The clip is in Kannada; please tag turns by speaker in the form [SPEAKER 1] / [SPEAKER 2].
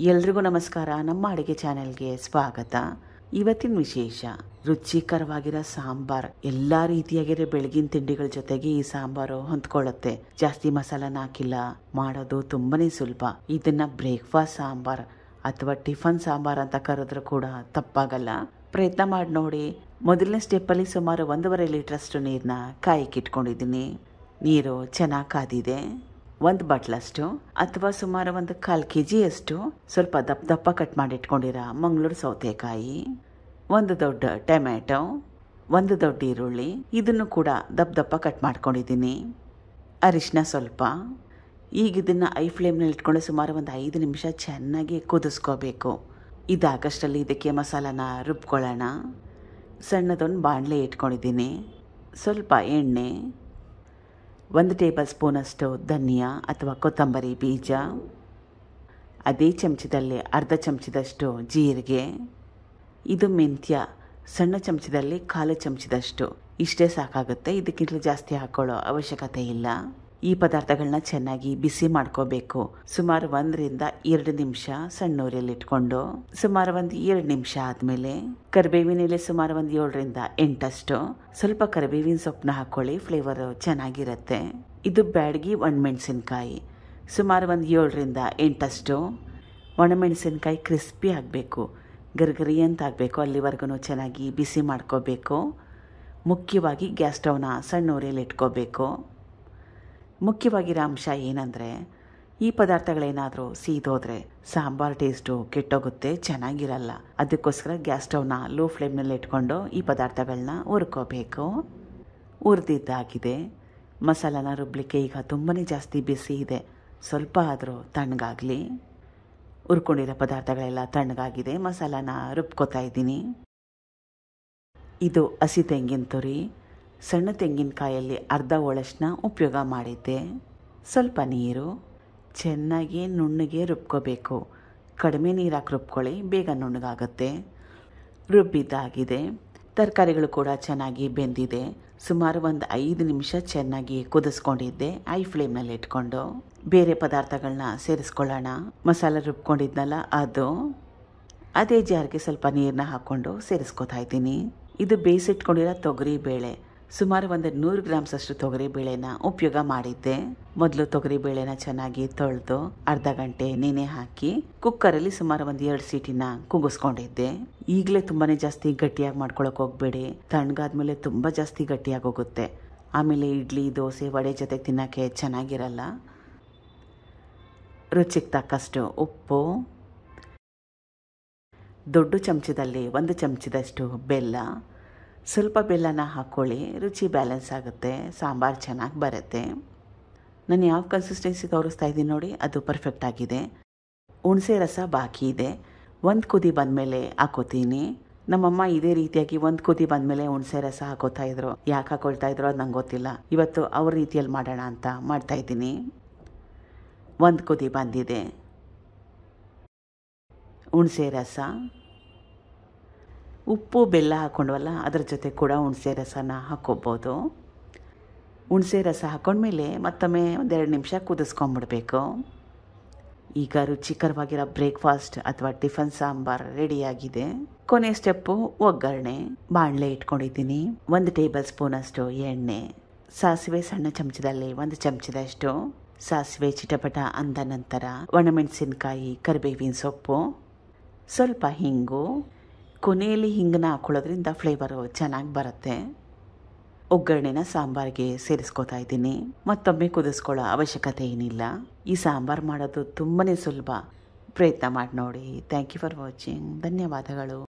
[SPEAKER 1] ಎಲ್ರಿಗೂ ನಮಸ್ಕಾರ ನಮ್ಮ ಅಡುಗೆ ಚಾನೆಲ್ಗೆ ಸ್ವಾಗತ ಇವತ್ತಿನ ವಿಶೇಷ ರುಚಿಕರವಾಗಿರೋ ಸಾಂಬಾರ್ ಎಲ್ಲಾ ರೀತಿಯಾಗಿರೋ ಬೆಳಗಿನ ತಿಂಡಿಗಳ ಜೊತೆಗೆ ಈ ಸಾಂಬಾರು ಹೊಂದ್ಕೊಳ್ಳುತ್ತೆ ಜಾಸ್ತಿ ಮಸಾಲಾನ ಹಾಕಿಲ್ಲ ಮಾಡೋದು ತುಂಬಾನೇ ಸುಲಭ ಇದನ್ನ ಬ್ರೇಕ್ಫಾಸ್ಟ್ ಸಾಂಬಾರ್ ಅಥವಾ ಟಿಫನ್ ಸಾಂಬಾರ್ ಅಂತ ಕರೆದ್ರೂ ಕೂಡ ತಪ್ಪಾಗಲ್ಲ ಪ್ರಯತ್ನ ಮಾಡಿ ನೋಡಿ ಮೊದಲನೇ ಸ್ಟೆಪ್ಪಲ್ಲಿ ಸುಮಾರು ಒಂದೂವರೆ ಲೀಟ್ರಷ್ಟು ನೀರನ್ನ ಕಾಯಿಗೆ ಇಟ್ಕೊಂಡಿದ್ದೀನಿ ನೀರು ಚೆನ್ನಾಗಿ ಕಾದಿದೆ ಒಂದು ಬಟ್ಲಷ್ಟು ಅಥವಾ ಸುಮಾರು ಒಂದು ಕಾಲು ಕೆ ಜಿಯಷ್ಟು ಸ್ವಲ್ಪ ದಪ್ಪ ದಪ್ಪ ಕಟ್ ಮಾಡಿ ಇಟ್ಕೊಂಡಿರೋ ಮಂಗಳೂರು ಸೌತೆಕಾಯಿ ಒಂದು ದೊಡ್ಡ ಟೊಮೆಟೊ ಒಂದು ದೊಡ್ಡ ಈರುಳ್ಳಿ ಇದನ್ನು ಕೂಡ ದಪ್ಪ ದಪ್ಪ ಕಟ್ ಮಾಡ್ಕೊಂಡಿದ್ದೀನಿ ಅರಿಶಿನ ಸ್ವಲ್ಪ ಈಗ ಇದನ್ನು ಐ ಫ್ಲೇಮ್ನಲ್ಲಿ ಇಟ್ಕೊಂಡು ಸುಮಾರು ಒಂದು ಐದು ನಿಮಿಷ ಚೆನ್ನಾಗಿ ಕುದಿಸ್ಕೋಬೇಕು ಇದಾಗಷ್ಟರಲ್ಲಿ ಇದಕ್ಕೆ ಮಸಾಲಾನ ರುಬ್ಕೊಳ್ಳೋಣ ಸಣ್ಣದೊಂದು ಬಾಣಲೆ ಇಟ್ಕೊಂಡಿದ್ದೀನಿ ಸ್ವಲ್ಪ ಎಣ್ಣೆ ಒಂದು ಟೇಬಲ್ ಸ್ಪೂನಷ್ಟು ಧನಿಯಾ ಅಥವಾ ಕೊತ್ತಂಬರಿ ಬೀಜ ಅದೇ ಚಮಚದಲ್ಲಿ ಅರ್ಧ ಚಮಚದಷ್ಟು ಜೀರಿಗೆ ಇದು ಮೆಂತ್ಯ ಸಣ್ಣ ಚಮಚದಲ್ಲಿ ಕಾಲು ಚಮಚದಷ್ಟು ಇಷ್ಟೇ ಸಾಕಾಗುತ್ತೆ ಇದಕ್ಕಿಂತಲೂ ಜಾಸ್ತಿ ಹಾಕೊಳ್ಳೋ ಅವಶ್ಯಕತೆ ಇಲ್ಲ ಈ ಪದಾರ್ಥಗಳನ್ನ ಚೆನ್ನಾಗಿ ಬಿಸಿ ಮಾಡ್ಕೋಬೇಕು ಸುಮಾರು ಒಂದರಿಂದ ಎರಡು ನಿಮಿಷ ಸಣ್ಣೂರಲ್ಲಿ ಇಟ್ಕೊಂಡು ಸುಮಾರು ಒಂದು ಎರಡು ನಿಮಿಷ ಆದಮೇಲೆ ಕರಿಬೇವಿನ ಎಲೆ ಸುಮಾರು ಒಂದು ಏಳರಿಂದ ಎಂಟಷ್ಟು ಸ್ವಲ್ಪ ಕರಿಬೇವಿನ ಸೊಪ್ಪನ್ನ ಹಾಕೊಳ್ಳಿ ಫ್ಲೇವರ್ ಚೆನ್ನಾಗಿರುತ್ತೆ ಇದು ಬ್ಯಾಡಗಿ ಒಣಮೆಣಸಿನ್ಕಾಯಿ ಸುಮಾರು ಒಂದು ಏಳರಿಂದ ಎಂಟಷ್ಟು ಒಣಮೆಣಸಿನ್ಕಾಯಿ ಕ್ರಿಸ್ಪಿ ಆಗಬೇಕು ಗರ್ಗರಿ ಅಂತ ಆಗಬೇಕು ಅಲ್ಲಿವರೆಗೂ ಚೆನ್ನಾಗಿ ಬಿಸಿ ಮಾಡ್ಕೋಬೇಕು ಮುಖ್ಯವಾಗಿ ಗ್ಯಾಸ್ ಸ್ಟವ್ನ ಸಣ್ಣ ಉರಿಯಲ್ಲಿ ಇಟ್ಕೋಬೇಕು ಮುಖ್ಯವಾಗಿರೋ ಅಂಶ ಏನಂದರೆ ಈ ಪದಾರ್ಥಗಳೇನಾದರೂ ಸೀದೋದ್ರೆ ಸಾಂಬಾರ್ ಟೇಸ್ಟು ಕೆಟ್ಟೋಗುತ್ತೆ ಚೆನ್ನಾಗಿರಲ್ಲ ಅದಕ್ಕೋಸ್ಕರ ಗ್ಯಾಸ್ ಸ್ಟವ್ನ ಲೋ ಫ್ಲೇಮ್ನಲ್ಲಿ ಇಟ್ಕೊಂಡು ಈ ಪದಾರ್ಥಗಳನ್ನ ಹುರ್ಕೋಬೇಕು ಹುರಿದಿದ್ದಾಗಿದೆ ಮಸಾಲಾನ ರುಬ್ಲಿಕ್ಕೆ ಈಗ ತುಂಬಾ ಜಾಸ್ತಿ ಬಿಸಿ ಇದೆ ಸ್ವಲ್ಪ ಆದರೂ ತಣ್ಣಗಾಗಲಿ ಹುರ್ಕೊಂಡಿರೋ ಪದಾರ್ಥಗಳೆಲ್ಲ ತಣ್ಣಗಾಗಿದೆ ಮಸಾಲಾನ ರುಬ್ಕೋತಾ ಇದ್ದೀನಿ ಇದು ಹಸಿ ತೆಂಗಿನ ತುರಿ ಸಣ್ಣ ತೆಂಗಿನಕಾಯಲ್ಲಿ ಅರ್ಧ ಒಳಷ್ಟನ್ನ ಉಪಯೋಗ ಮಾಡಿದ್ದೆ ಸ್ವಲ್ಪ ನೀರು ಚೆನ್ನಾಗಿ ನುಣ್ಣಗೆ ರುಬ್ಕೋಬೇಕು ಕಡಿಮೆ ನೀರು ಹಾಕಿ ರುಬ್ಕೊಳ್ಳಿ ಬೇಗ ನುಣ್ಣಗಾಗುತ್ತೆ ರುಬ್ಬಿದ್ದಾಗಿದೆ ತರಕಾರಿಗಳು ಕೂಡ ಚೆನ್ನಾಗಿ ಬೆಂದಿದೆ ಸುಮಾರು ಒಂದು ಐದು ನಿಮಿಷ ಚೆನ್ನಾಗಿ ಕುದಿಸ್ಕೊಂಡಿದ್ದೆ ಐ ಫ್ಲೇಮ್ನಲ್ಲಿ ಇಟ್ಕೊಂಡು ಬೇರೆ ಪದಾರ್ಥಗಳನ್ನ ಸೇರಿಸ್ಕೊಳ್ಳೋಣ ಮಸಾಲೆ ರುಬ್ಕೊಂಡಿದ್ನಲ್ಲ ಅದು ಅದೇ ಜಾರ್ಗೆ ಸ್ವಲ್ಪ ನೀರನ್ನ ಹಾಕ್ಕೊಂಡು ಸೇರಿಸ್ಕೊತಾ ಇದ್ದೀನಿ ಇದು ಬೇಯಿಸಿಟ್ಕೊಂಡಿರೋ ತೊಗರಿ ಬೇಳೆ ಸುಮಾರು ಒಂದು ನೂರು ಗ್ರಾಮ್ಸ್ ಅಷ್ಟು ತೊಗರಿ ಬೇಳೆನ ಉಪಯೋಗ ಮಾಡಿದ್ದೆ ಮೊದಲು ತೊಗರಿ ಬೇಳೆನ ಚೆನ್ನಾಗಿ ತೊಳೆದು ಅರ್ಧ ಗಂಟೆ ನೆನೆ ಹಾಕಿ ಕುಕ್ಕರಲ್ಲಿ ಸುಮಾರು ಒಂದು ಎರಡು ಸೀಟಿನ ಕುಗ್ಗಿಸ್ಕೊಂಡಿದ್ದೆ ಈಗಲೇ ತುಂಬಾನೇ ಜಾಸ್ತಿ ಗಟ್ಟಿಯಾಗಿ ಮಾಡ್ಕೊಳಕ್ ಹೋಗ್ಬೇಡಿ ತಣ್ಣಗಾದ್ಮೇಲೆ ತುಂಬಾ ಜಾಸ್ತಿ ಗಟ್ಟಿಯಾಗಿ ಹೋಗುತ್ತೆ ಆಮೇಲೆ ಇಡ್ಲಿ ದೋಸೆ ವಡೆ ಜೊತೆ ತಿನ್ನಕ್ಕೆ ಚೆನ್ನಾಗಿರಲ್ಲ ರುಚಿಗೆ ತಕ್ಕಷ್ಟು ಉಪ್ಪು ದೊಡ್ಡ ಚಮಚದಲ್ಲಿ ಒಂದು ಚಮಚದಷ್ಟು ಬೆಲ್ಲ ಸ್ವಲ್ಪ ಬೆಲ್ಲನ ಹಾಕ್ಕೊಳ್ಳಿ ರುಚಿ ಬ್ಯಾಲೆನ್ಸ್ ಆಗುತ್ತೆ ಸಾಂಬಾರು ಚೆನ್ನಾಗಿ ಬರುತ್ತೆ ನಾನು ಯಾವ ಕನ್ಸಿಸ್ಟೆನ್ಸಿ ತೋರಿಸ್ತಾ ಇದ್ದೀನಿ ನೋಡಿ ಅದು ಪರ್ಫೆಕ್ಟ್ ಆಗಿದೆ ಹುಣಸೆ ರಸ ಬಾಕಿ ಇದೆ ಒಂದು ಕುದಿ ಬಂದಮೇಲೆ ಹಾಕೋತೀನಿ ನಮ್ಮಮ್ಮ ಇದೇ ರೀತಿಯಾಗಿ ಒಂದು ಕುದಿ ಬಂದಮೇಲೆ ಹುಣಸೆ ರಸ ಹಾಕೋತಾ ಇದ್ರು ಯಾಕೆ ಹಾಕೊಳ್ತಾ ಇದ್ರು ಅದು ನಂಗೆ ಗೊತ್ತಿಲ್ಲ ಇವತ್ತು ಅವ್ರ ರೀತಿಯಲ್ಲಿ ಮಾಡೋಣ ಅಂತ ಮಾಡ್ತಾ ಇದ್ದೀನಿ ಒಂದು ಕುದಿ ಬಂದಿದೆ ಹುಣಸೆ ರಸ ಉಪ್ಪು ಬೆಲ್ಲ ಹಾಕ್ಕೊಂಡ್ವಲ್ಲ ಅದ್ರ ಜೊತೆ ಕೂಡ ಹುಣಸೆ ರಸನ ಹಾಕ್ಕೋಬೋದು ಹುಣಸೆ ರಸ ಹಾಕೊಂಡ್ಮೇಲೆ ಮತ್ತೊಮ್ಮೆ ಒಂದೆರಡು ನಿಮಿಷ ಕುದಿಸ್ಕೊಂಬಿಡ್ಬೇಕು ಈಗ ರುಚಿಕರವಾಗಿರೋ ಬ್ರೇಕ್ಫಾಸ್ಟ್ ಅಥವಾ ಟಿಫನ್ ಸಾಂಬಾರ್ ರೆಡಿಯಾಗಿದೆ ಕೊನೆ ಸ್ಟೆಪ್ಪು ಒಗ್ಗರಣೆ ಬಾಣಲೆ ಇಟ್ಕೊಂಡಿದ್ದೀನಿ ಒಂದು ಟೇಬಲ್ ಸ್ಪೂನ್ ಅಷ್ಟು ಎಣ್ಣೆ ಸಾಸಿವೆ ಸಣ್ಣ ಚಮಚದಲ್ಲಿ ಒಂದು ಚಮಚದಷ್ಟು ಸಾಸಿವೆ ಚಿಟಪಟ ಅಂದ ನಂತರ ಒಣಮೆಣಸಿನ್ಕಾಯಿ ಕರಿಬೇವಿನ ಸೊಪ್ಪು ಸ್ವಲ್ಪ ಹಿಂಗು ಕೊನೆಯಲ್ಲಿ ಹಿಂಗನ್ನ ಹಾಕೊಳ್ಳೋದ್ರಿಂದ ಫ್ಲೇವರು ಚೆನ್ನಾಗಿ ಬರುತ್ತೆ ಒಗ್ಗರಣೆನ ಸಾಂಬಾರಿಗೆ ಸೇರಿಸ್ಕೋತಾ ಇದ್ದೀನಿ ಮತ್ತೊಮ್ಮೆ ಕುದಿಸ್ಕೊಳ್ಳೋ ಅವಶ್ಯಕತೆ ಏನಿಲ್ಲ ಈ ಸಾಂಬಾರು ಮಾಡೋದು ತುಂಬಾ ಸುಲಭ ಪ್ರಯತ್ನ ಮಾಡಿ ನೋಡಿ ಥ್ಯಾಂಕ್ ಯು ಫಾರ್ ವಾಚಿಂಗ್ ಧನ್ಯವಾದಗಳು